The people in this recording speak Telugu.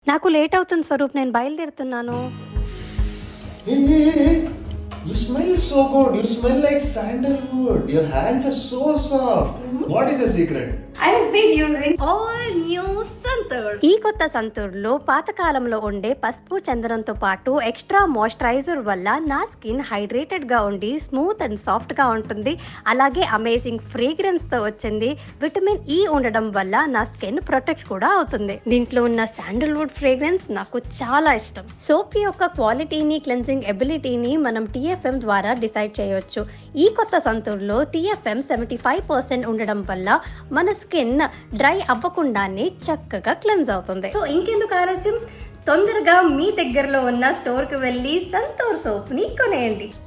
నాకు లేట్ అవుతుంది స్వరూప్ నేను బయలుదేరుతున్నాను Hey, hey, hey, hey. You smell so good. You smell like sandalwood. Your hands are so soft. What is the secret? I have been using all new Santur. ఈ కొత్త సంతూర్లో పాతకాలంలో ఉండే పసుపు చందనంతో పాటు ఎక్స్ట్రా మాయిశ్చరైజర్ వల్ల నా స్కిన్ హైడ్రేటెడ్ గా ఉండి స్మూత్ అండ్ సాఫ్ట్ గా ఉంటుంది అలాగే అమేజింగ్ ఫ్రేగ్రెన్స్ తో వచ్చింది విటమిన్ ఈ ఉండడం వల్ల నా స్కిన్ ప్రొటెక్ట్ కూడా అవుతుంది దీంట్లో ఉన్న శాండల్వుడ్ ఫ్రేగ్రెన్స్ నాకు చాలా ఇష్టం సోప్ యొక్క క్వాలిటీని క్లెన్సింగ్ ఎబిలిటీని మనం టీఎఫ్ఎం ద్వారా డిసైడ్ చేయొచ్చు ఈ కొత్త సంతూర్లో టీఎఫ్ఎం సెవెంటీ ఫైవ్ పర్సెంట్ ఉండడం వల్ల మన స్కిన్ డ్రై అవ్వకుండానే చక్కగా క్లెన్స్ అవుతుంది సో ఇంకెందుకు ఆలస్యం తొందరగా మీ దగ్గరలో ఉన్న స్టోర్కి వెళ్ళి సంతూర్ సోప్ని కొనేయండి